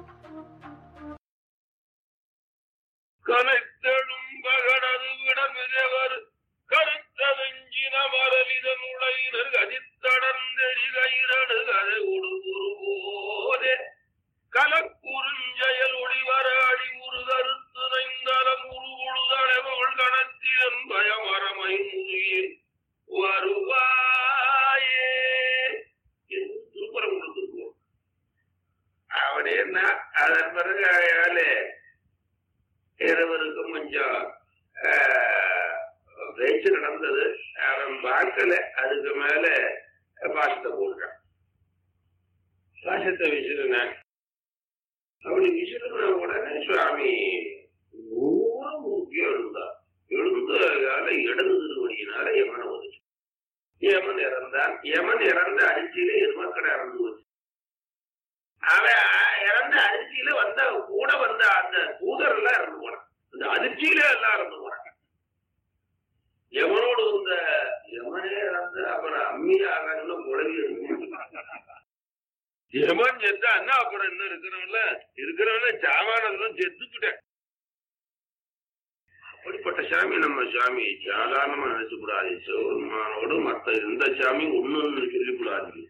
கனைத்தெழும் பகடது விடமிதவர் கருத்த வெஞ்சின மரலிதன் உளையினர் கதித்தடர்ந்தெறிகையிரடு கதை உடுகுருவோதே கலக்குறுஞ்செயல் ஒளிவர அடி உரு கருத்து நைந்தலம் உரு உழுதளவுள் கணத்திலன் பயமரமை முகில் வருவாயே என்று திருப்பரம் கொடுத்திருக்கோம் அப்படின்னா அதன் பிறகு அயாலே இருவருக்கும் கொஞ்சம் ஆஹ், பேச்சு நடந்தது அவன் பார்க்கல அதுக்கு மேல பாசத்தை போடுறான் பாசத்தை விசிறினான் அப்படி விசிறின உடனே சுவாமி ரொம்ப முக்கியம் எழுந்தார் எழுந்ததால இடது திருவடியினால யமனை வந்துச்சு யமன் இறந்தான் யமன் இறந்த அரிசியில எருமக்கடை இறந்து போச்சு அவன் இறந்த அதிர்ச்சியில வந்த கூட வந்த அந்த தூதர் எல்லாம் இறந்து போனான் அந்த அதிர்ச்சியில எல்லாம் இறந்து போனாங்க எவனோடு வந்த எவனே இறந்து அப்புறம் அம்மியாக குழவி எவன் செத்தா என்ன அப்புறம் என்ன இருக்கிறவன்ல இருக்கிறவன சாமானதும் செத்துக்கிட்டேன் அப்படிப்பட்ட சாமி நம்ம சாமி சாதாரணமா நினைச்சுக்கூடாது சிவபெருமானோடு மத்த எந்த சாமி ஒண்ணுன்னு சொல்லிக்கூடாது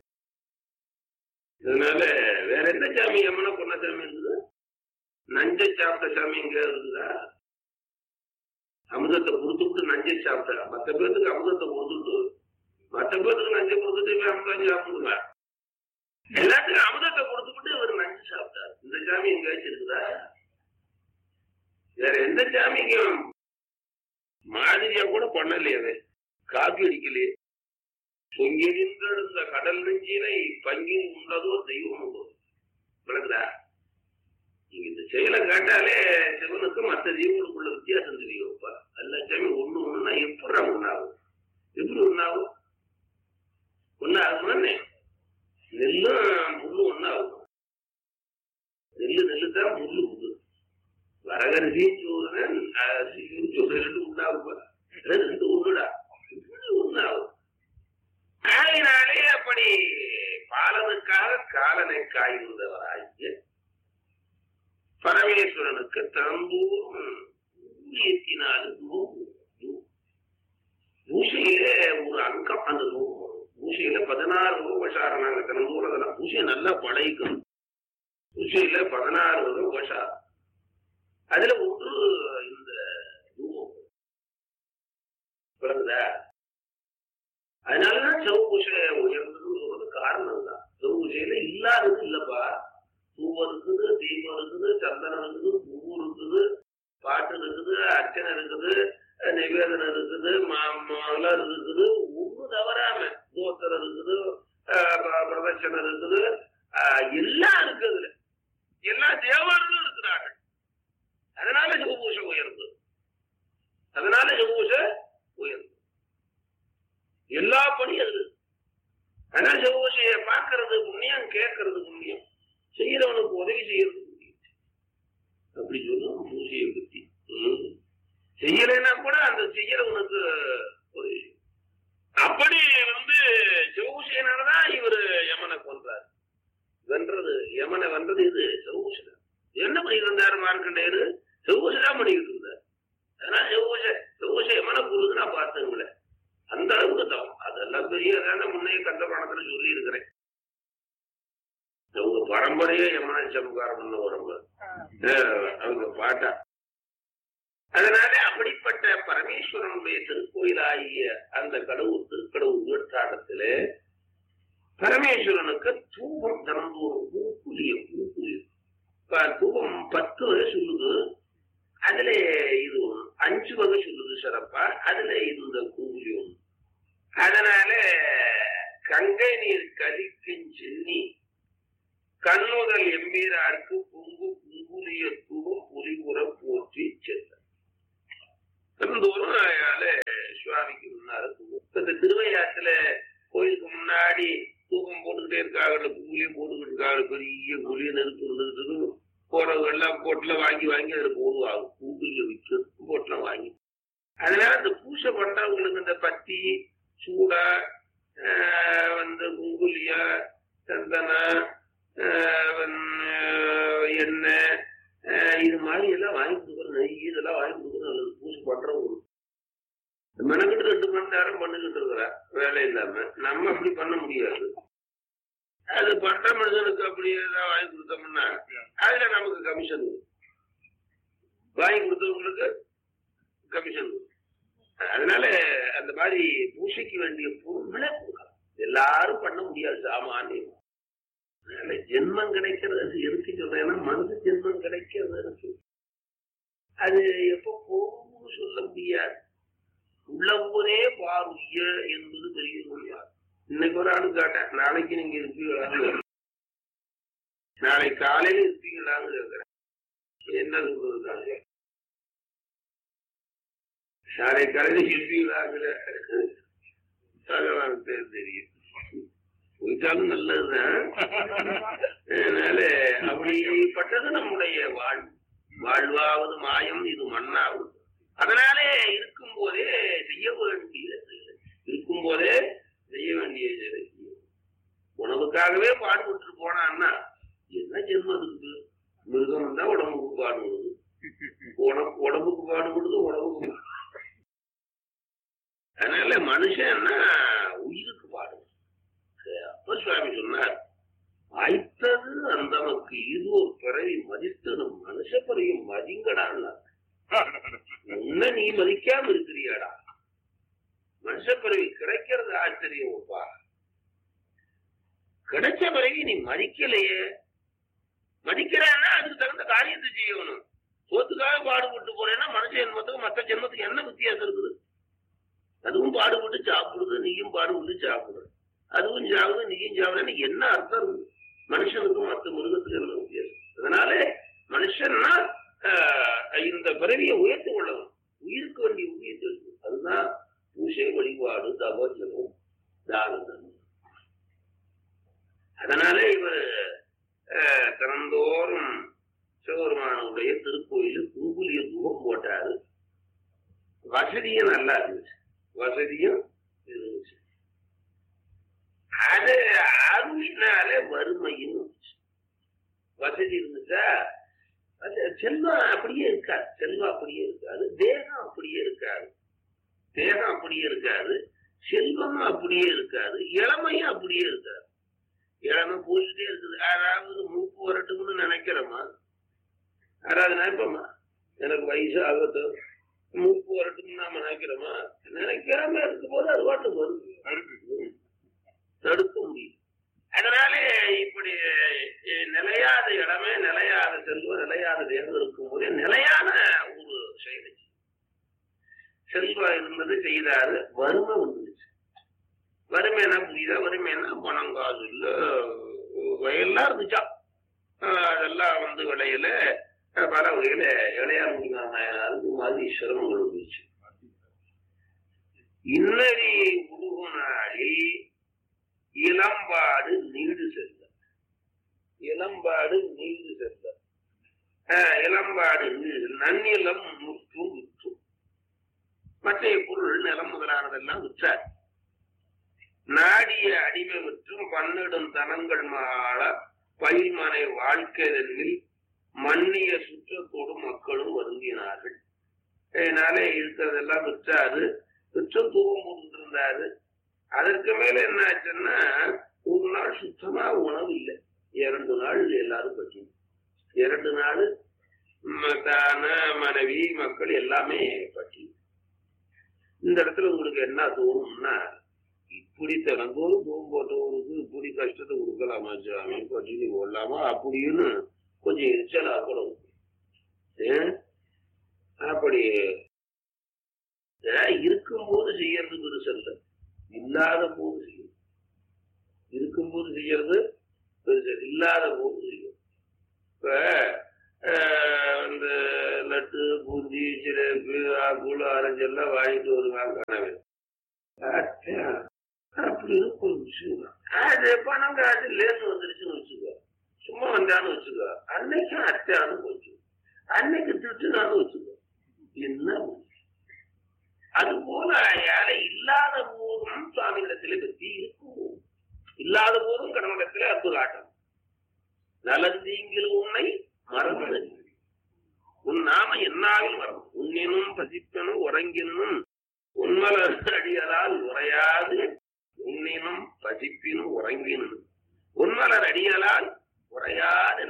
அதனால வேற எந்த சாமி எம்மன பொண்ண சாமி இருக்குது நஞ்சை சாப்பிட்ட சாமி எங்க இருக்குதா அமுதத்தை கொடுத்துட்டு நஞ்சை சாப்பிட்டா மத்த பேர்த்துக்கு அமுதத்தை கொடுத்துட்டு மத்த பேர்த்துக்கு நஞ்சை கொடுத்துட்டு இவன் அமுதம் சாப்பிடுங்க எல்லாத்துக்கும் அமுதத்தை கொடுத்துட்டு இவர் நஞ்சு சாப்பிட்டார் இந்த சாமி எங்கேயாச்சும் இருக்குதா வேற எந்த சாமிக்கும் மாதிரியா கூட பண்ணலையே காப்பி அடிக்கலையே பொங்கிழிந்தெழுந்த கடல் நெஞ்சினை பங்கின் உண்டதோ தெய்வம் உண்டோ விளக்குதா நீங்க இந்த செயலை கேட்டாலே சிவனுக்கு மற்ற தெய்வங்களுக்குள்ள வித்தியாசம் தெரியும்ப்பா எல்லா சாமி ஒண்ணு ஒண்ணுன்னா எப்படி ஒண்ணாகும் எப்படி ஒண்ணாகும் ஒண்ணாகுமானே நெல்லும் முள்ளு ஒண்ணாகும் நெல்லு நெல்லு தான் முள்ளு புது வரகரிசியும் சோறுனேன் அரிசியும் சோறு ரெண்டு ஒண்ணாகுப்பா ரெண்டு ஒண்ணுடா எப்படி ஒண்ணாகும் ஆகையினாலே அப்படி பாலனுக்காக காலனை காய்ந்தவராகிய பரமேஸ்வரனுக்கு திறந்தோறும் ஊழியத்தினாலும் பூசையிலே ஒரு அங்கம் அந்த நோம்பு பூசையில பதினாறு நோபசாரம் நாங்க திறந்தோறும் அதெல்லாம் பூசையை நல்லா பழகிக்கணும் பூசை பூஜையில பதினாறு வகை உபசாரம் அதுல ஒன்று இந்த தூபம் விளங்குதா அதனாலதான் செவ்வூசை உயர்ந்ததுன்னு சொல்றது காரணம் தான் செவ்வூசையில இல்லாதது இல்லப்பா தூபம் இருக்குது தீபம் இருக்குது சந்தனம் இருக்குது பூ இருக்குது பாட்டு இருக்குது அர்ச்சனை இருக்குது நிவேதனம் இருக்குது ம- மலர் இருக்குது ஒண்ணு தவறாம தோத்திரம் இருக்குது அஹ் ப- பிரதட்சணம் இருக்குது அஹ் எல்லாம் இருக்குது அதுல எல்லா தேவர்களும் இருக்கிறார்கள் அதனால சிவபூஷை உயர்ந்து அதனால சிவபூஷை உயர்ந்து எல்லா பணியும் அது அதனால சிவபூஷையை பார்க்கறது புண்ணியம் கேட்கறது புண்ணியம் செய்யறவனுக்கு உதவி செய்யறது புண்ணியம் அப்படி சொல்லும் பூஜையை பத்தி ம். செய்யலைன்னா கூட அந்த செய்யறவனுக்கு உதவி செய்யும். அப்படி வந்து சிவபூஷையினாலதான் இவரு யமனை கொன்றார் வென்றது யமனை வென்றது இது சிவபூஷை என்ன பண்ணிட்டு இருந்தாரு மார்க்கண்டேயரு செவ்வூசை தான் பண்ணிக்கிட்டு இருந்தார் அதனால செவ்வூசை செவ்வூசை எமனை கூறுது நான் பார்த்தேங்களே அந்த அளவுக்கு தான் அதெல்லாம் பெரிய தானே முன்னே கந்த பணத்துல சொல்லி இருக்கிறேன் அவங்க பரம்பரையே யமனை சமகாரம் பண்ண உடம்பு அவங்க பாட்டா அதனால அப்படிப்பட்ட பரமேஸ்வரனுடைய திருக்கோயிலாகிய அந்த கடவுள் திருக்கடவுள் வீட்டாடத்திலே பரமேஸ்வரனுக்கு தூபம் திறந்தோறும் பூக்குலியம் பூக்குலியம் இப்ப தூபம் பத்து வகை சொல்லுது அதுல இது ஒண்ணு. அஞ்சு வகை சொல்லுது சிறப்பா அதுல இந்த கூலி ஒண்ணு அதனால கங்கை நீர் கதிக்கும் சென்னி கண்ணுதல் எம்பீராருக்கு பொங்கு குங்குலிய தூபம் புலிபுற போற்றி செல்ல தினந்தோறும் அதனால சுவாமிக்கு முன்னால தூபம் இப்ப இந்த திருவையாத்துல கோயிலுக்கு முன்னாடி தூக்கம் போட்டுக்கிட்டே இருக்காங்க குங்குலியம் போட்டுக்கிட்டு இருக்காங்க பெரிய குழிய நெருப்பு இருந்துட்டு போறவங்க எல்லாம் பொட்டில வாங்கி வாங்கி அதுல போடுவாங்க கூட்டுல விற்கிறது பொட்டில வாங்கி அதனால அந்த பூசை பண்றவங்களுக்கு இந்த பத்தி சூடா ஆஹ் வந்து குங்குலிய சந்தன ஆஹ் வந்து எண்ணெய் ஆஹ் இது மாதிரி எல்லாம் வாங்கி கொடுக்குறோம் நெய் இதெல்லாம் வாங்கி கொடுக்குறோம் நல்லது பூசை பண்றவங்களுக்கு மெனக்கிட்டு ரெண்டு மணி நேரம் பண்ணிக்கிட்டு இருக்கிறா வேலை இல்லாம நம்ம அப்படி பண்ண முடியாது அது பட்ட மனுஷனுக்கு அப்படி ஏதாவது வாங்கி கொடுத்தோம்னா அதுல நமக்கு கமிஷன் வரும். வாங்கி கொடுத்தவங்களுக்கு கமிஷன் வரும். அதனால அந்த மாதிரி பூசைக்கு வேண்டிய பொருள்களே கொடுக்கலாம் எல்லாரும் பண்ண முடியாது சாமானியம் அதனால ஜென்மம் கிடைக்கிறது அது எதுக்கு சொல்றேன்னா மனித ஜென்மம் கிடைக்கிறது இருக்கு அது எப்ப போகும்னு சொல்ல முடியாது உள்ள போதே பாருய என்பது பெரிய நோயார் இன்னைக்கு ஒரு ஆளு கேட்டேன் நாளைக்கு நீங்க இருப்பீங்களான்னு கேட்டேன். நாளை காலையில இருப்பீங்களான்னு கேட்கிறேன் என்ன சொல்றதுக்காக நாளை காலையில இருப்பீங்களாங்கிற பகவானுக்கு தெரியும் போயிட்டாலும் நல்லதுதான் அதனால அப்படிப்பட்டது நம்முடைய வாழ்வு வாழ்வாவது மாயம் இது மண்ணாவது அதனாலே இருக்கும் போதே செய்ய வேண்டிய செயலை. இருக்கும் போதே செய்ய வேண்டிய செயலை செய்யணும். உணவுக்காகவே பாடுபட்டு போனான்னா என்ன ஜென்மம் இருக்கு மிருகம் தான் உடம்புக்கு பாடுபடுது உடம்பு உடம்புக்கு பாடுபடுது உடம்புக்கு பா- அதனால மனுஷன்னா உயிருக்கு பாடுது அப்ப சுவாமி சொன்னார் வாய்த்தது அந்தமக்கு இது ஒரு பிறவி மதித்தனும் மனுஷ பிறவி மதிங்கடான்னா உன்னை நீ மதிக்காம இருக்கிறியாடா மனுஷ பிறவி கிடைக்கிறது ஆச்சரியம்ப்பா கிடைச்ச பிறவி நீ மதிக்கலையே மதிக்கிறான்னா அதுக்கு தகுந்த காரியத்தை செய்யணும் சோத்துக்காக பாடுபட்டு போறேன்னா மனுஷ ஜென்மத்துக்கு மற்ற ஜென்மத்துக்கு என்ன வித்தியாசம் இருக்குது அதுவும் பாடுபட்டு சாப்பிடுது நீயும் பாடுபட்டு சாப்பிடுற அதுவும் சாவுது நீயும் சாப்பிடுறேன்னு என்ன அர்த்தம் இருக்குது மனுஷனுக்கும் மற்ற மிருகத்துக்கு என்ன வித்தியாசம் அதனால மனுஷன்னா ஆஹ், இந்த பிறவியை உயர்த்தி கொள்ளணும் உயிருக்கு வேண்டிய உயிர்த்தி இருக்கு அதுதான் பூஜை வழிபாடு தபோஜனம் தானம் தர்மம். அதனால இவர் ஆஹ், தினந்தோறும் சிவபெருமானுடைய திருக்கோயிலில் குங்குலிய தூபம் போட்டாரு வசதியும் நல்லா இருந்துச்சு வசதியும் இருந்துச்சு அது அருளினால வறுமையும் இருந்துச்சு. வசதி இருந்துச்சா அது செல்வம் அப்படியே இருக்காது செல்வம் அப்படியே இருக்காது தேகம் அப்படியே இருக்காது தேகம் அப்படியே இருக்காது செல்வமும் அப்படியே இருக்காது இளமையும் அப்படியே இருக்காது இளமை போயிட்டே இருக்குது யாராவது மூப்பு வரட்டும்னு நினைக்கிறோமா யாராவது நினைப்போமா எனக்கு வயசு ஆகட்டும் மூப்பு வரட்டும்னு நாம நினைக்கிறோமா நினைக்காம இருக்கும் போது அது பாட்டுக்கு வருது தடுக்க முடியும் அதனால இப்படி அஹ், நிலையாத இடமே நிலையாத செல்வம் நிலையாத தேர்வு இருக்கும் போதே நிலையான ஒரு செயலை செல்வம் இருந்தது செய்தாரு வறுமை வந்துருச்சு வறுமை என்ன புரியுதா வறுமை என்ன பணம் காசு இல்ல வயல்லாம் இருந்துச்சா ஆஹ் அதெல்லாம் வந்து விளையில அஹ் பல வகையில இளையார் அது மாதிரி சிரமங்கள் இருந்துச்சு இன்னறி உருகுனாடி இளம்பாடு நீடு செல்ல இளம்பாடு நீடு செல்ல ஆஹ் இளம்பாடு நீடு நன்னிலம் முற்று முற்று மற்ற பொருள் நிலம் முதலானதெல்லாம் விற்றார் நாடிய அடிமை விற்றும் பன்னிடும் தனங்கள் மாள பயிர்மனை வாழ்க்கையில் மன்னிய சுற்றத்தோடு மக்களும் வருந்தினார்கள் அதனால இருக்கிறதெல்லாம் விற்றாரு விற்றும் தூவம் போட்டுருந்தாரு அதற்கு மேல என்ன ஆச்சுன்னா ஒரு நாள் சுத்தமா உணவு இல்லை இரண்டு நாள் எல்லாரும் பட்டி இரண்டு நாள் ம- தான மனைவி மக்கள் எல்லாமே பட்டி இந்த இடத்துல உங்களுக்கு என்ன தோணும்னா இப்படி தினந்தோறும் தூவம் போட்டவங்களுக்கு இப்படி கஷ்டத்தை கொடுக்கலாமா சாமி பட்டினி போடலாமா அப்படின்னு கொஞ்சம் எரிச்சலா கூட இருக்கும். ஏன்? அப்படி இதெல்லாம் இருக்கும்போது செய்யறது பெருசு அல்ல இல்லாத போது செய்யும் இருக்கும்போது செய்யறது பெருசு அல்ல. இல்லாத போது செய்யும் இப்ப ஆஹ், இந்த லட்டு பூந்தி சிறப்பு ஆக்குள் ஆரஞ்சு எல்லாம் வாங்கிட்டு வருவாங்க கனவு அச்சா, அப்படி இருக்கும் விஷயம் அது பணம் காசு லேசு வந்துருச்சுன்னு வச்சுக்கோ சும்மா வந்தான்னு வச்சுக்கோ அன்னைக்கும் அத்தையானு போச்சு அன்னைக்கு திட்டுனாலும் வச்சுக்கோ என்ன அது போல யாரை இல்லாத போதும் சுவாமியிடத்திலே பற்றி இருக்கும் இல்லாத போதும் கடவுளத்திலே அன்பு காட்டும் நலந்தீங்கில் உன்னை மறந்து உன் நாம என்னாவில் வரும் உன்னினும் பசிப்பனும் உறங்கினும் உன்மலர் அடியலால் உரையாது உன்னினும் பசிப்பினும் உறங்கினும் உன்மலர் அடியலால் உரையாது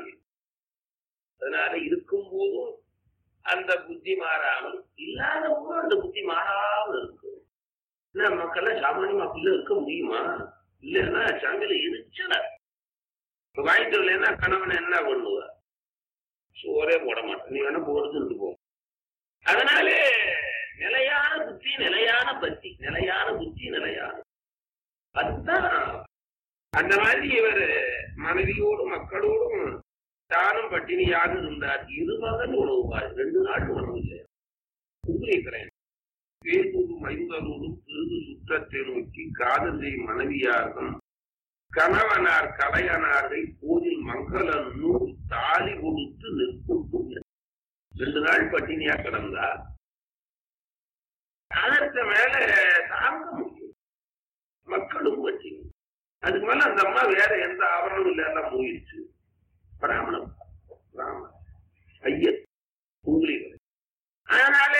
அதனால இருக்கும் போதும் அந்த புத்தி மாறாமல் இல்லாத போதும் அந்த புத்தி மாறாமல் இருக்கும் என்ன மக்கள் சாமானியமா அப்படிலாம் இருக்க முடியுமா இல்லைன்னா சமையல எரிச்சல இப்ப வாங்கிட்டு வரலன்னா கணவன் என்ன பண்ணுவா சோறே போட மாட்டேன் நீ வேணா போறதுன்னு போ அதனாலே நிலையான புத்தி நிலையான பக்தி நிலையான புத்தி நிலையான அதுதான் அந்த மாதிரி இவர் மனைவியோடும் மக்களோடும் தானும் பட்டினியாக இருந்தார் இருமகன் உணவுவார் ரெண்டு நாள் உணவு செய்ய உங்களுக்கிறேன் பேருடும் ஐந்தரோடும் பெருது சுற்றத்தை நோக்கி காதல் செய் மனைவியாகும் கணவனார் கலையனாரை கோயில் மங்கள நூல் தாலி கொடுத்து நிற்கும் துணை. ரெண்டு நாள் பட்டினியா கிடந்தா அதற்கு மேல தாங்க முடியும் மக்களும் பட்டினி அதுக்கு மேல அந்த அம்மா வேற எந்த ஆவரணமும் இல்லாம போயிடுச்சு பிராமணம் பிராமணம் ஐயர் உங்களிகள் அதனால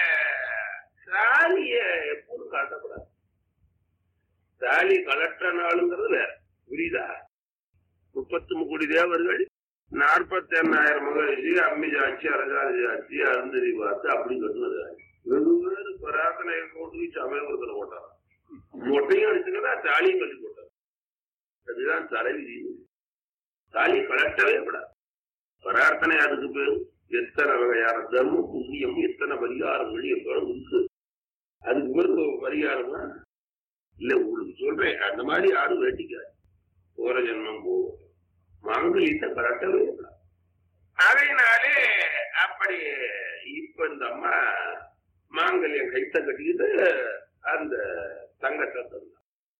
தாலிய எப்போதும் காட்டக்கூடாது தாலி கலற்ற நாளுங்கிறது வேற புரியுதா முப்பத்தி கோடி தேவர்கள் நாற்பத்தி எண்ணாயிரம் மகிழ்ச்சி அம்மி ஜாட்சி அரசாதி ஜாட்சி அருந்ததி பார்த்து அப்படி கட்டுனது வெகு பேர் பிரார்த்தனையை போட்டு சமயபுரத்தில் போட்டாங்க மொட்டையும் அடிச்சுக்கிறதா தாலியும் கட்டி போட்டாங்க அதுதான் தலைவிதி தாலி கலட்டவே கூடாது பிரார்த்தனை அதுக்கு பேரு எத்தனை வகையான தர்மம் புண்ணியம் எத்தனை பரிகாரங்கள் எவ்வளவு இருக்கு அதுக்கு பேரு பரிகாரமா இல்ல உங்களுக்கு சொல்றேன் அந்த மாதிரி யாரும் வேட்டிக்காது போற ஜென்மம் போகும் மாங்கல்யத்தை கலட்டவே கூடாது அதையினாலே அப்படி இப்ப இந்த அம்மா மாங்கல்யம் கைத்த கட்டிக்கிட்டு அந்த தங்கத்தை தந்தார்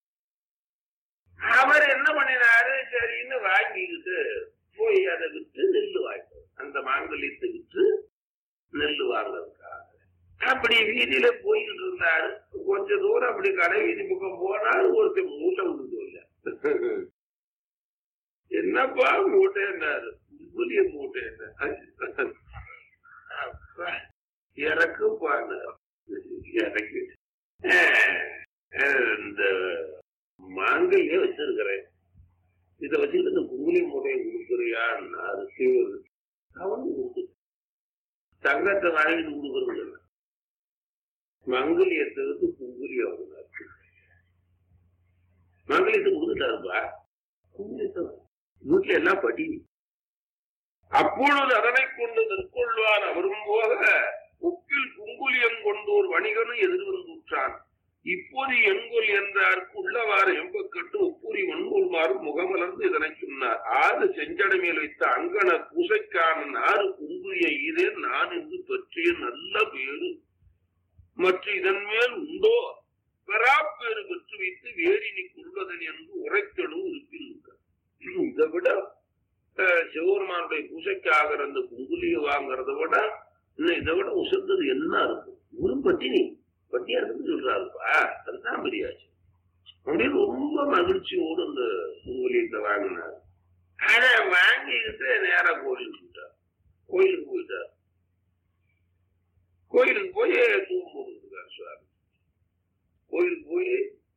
அவர் என்ன பண்ணினாரு சரின்னு வாங்கிக்கிட்டு போய் அதை விட்டு நெல் வாங்கிட்டு அந்த மாங்கல்யத்தை விட்டு நெல் வாங்கறதுக்காக அப்படி வீதியில போய்கிட்டு இருந்தாரு கொஞ்ச தூரம் அப்படி கடை வீதி பக்கம் போனாரு ஒருத்தர் மூட்டை விட்டுட்டு இல்ல என்னப்பா மூட்டை என்னாரு புதிய மூட்டை என்ன அப்பா, இறக்கு பாரு இறக்கு அஹ், இந்த மாங்கல்யே வச்சிருக்கிறேன் இதை வச்சுட்டு இந்த குங்குலி மூட்டையை கொடுக்குறியான்னு அது சிவர் அவனும் கொடுத்து தங்கத்தை வாங்கிட்டு கொடுக்கறது இல்லை மங்கலியத்துக்கு குங்குலி அவங்க மங்கலியத்துக்கு கொடுத்துட்டாருப்பா குங்குலியத்தை வீட்டுல எல்லாம் பட்டி அப்பொழுது அதனை கொண்டு நிற்கொள்வான் அவரும் போக உப்பில் குங்குலியம் கொண்டோர் வணிகனும் எதிர்வந்துற்றான் இப்போது எங்கொல் என்றார்க்கு உள்ளவாறு எம்பக்கட்டு ஒப்புரி ஒன்றுமாறு முகமலர்ந்து இதனை சொன்னார் ஆறு செஞ்சடை மேல் வைத்த அங்கன பூசைக்கான ஆறு குங்குலிய இதே நான் என்று பற்றிய நல்ல பேரு மற்ற இதன் மேல் உண்டோ பெறாப்பேறு பெற்று வைத்து வேரினி கொள்வதன் என்று உரைத்தெழும் இருப்பினுங்க இதை விட அஹ், சிவபெருமானுடைய பூசைக்கு ஆகிற அந்த குங்குலிய வாங்குறத விட இன்னும் இதை விட உசந்தது என்ன இருக்கும் ஒரு பட்டினி பட்டியா இருக்குன்னு சொல்றாருப்பா அதுதான் பெரியாச்சு அப்படின்னு ரொம்ப மகிழ்ச்சியோடு அந்த குங்குலியத்தை வாங்கினார் அதை வாங்கிக்கிட்டு நேரா கோயிலுக்கு போயிட்டார் கோயிலுக்கு போயிட்டார் கோயிலுக்கு போய் தூக்கம் போட்டுருக்கார் சுவாமி கோயிலுக்கு போய்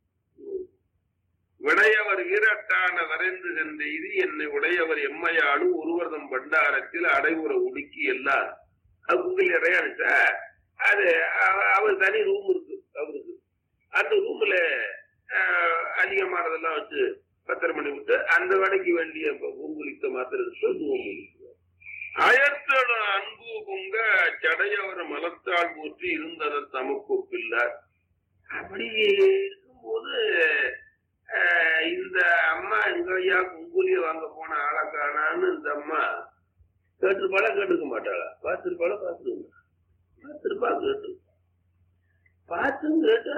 விடையவர் வீரட்டான வரைந்து சென்ற இது என்னை உடையவர் எம்மையாடு ஒருவர்தம் பண்டாரத்தில் அடைவுற உடுக்கி எல்லாம் அது குங்கில் இறையானுச்சா அது அவ- அவர் தனி ரூம் இருக்கு அவருக்கு அந்த ரூம்ல அதிகமானதெல்லாம் வச்சு பத்திர மணி விட்டு அந்த வேலைக்கு வேண்டிய பூங்குலித்த மாத்திரம் தூவம் அயர்த்தோட அன்பு பொங்க சடையவர் மலத்தால் போற்றி இருந்தனர் தமக்கொப்பில்லார் அப்படி இருக்கும்போது ஆஹ், இந்த அம்மா எங்க ஐயா குங்குலிய வாங்க போன ஆளை காணான்னு இந்த அம்மா கேட்டிருப்பாளா கேட்டுக்க மாட்டாளா பார்த்திருப்பாளா பார்த்துருங்க பார்த்திருப்பா கேட்டு பார்த்தும் கேட்டு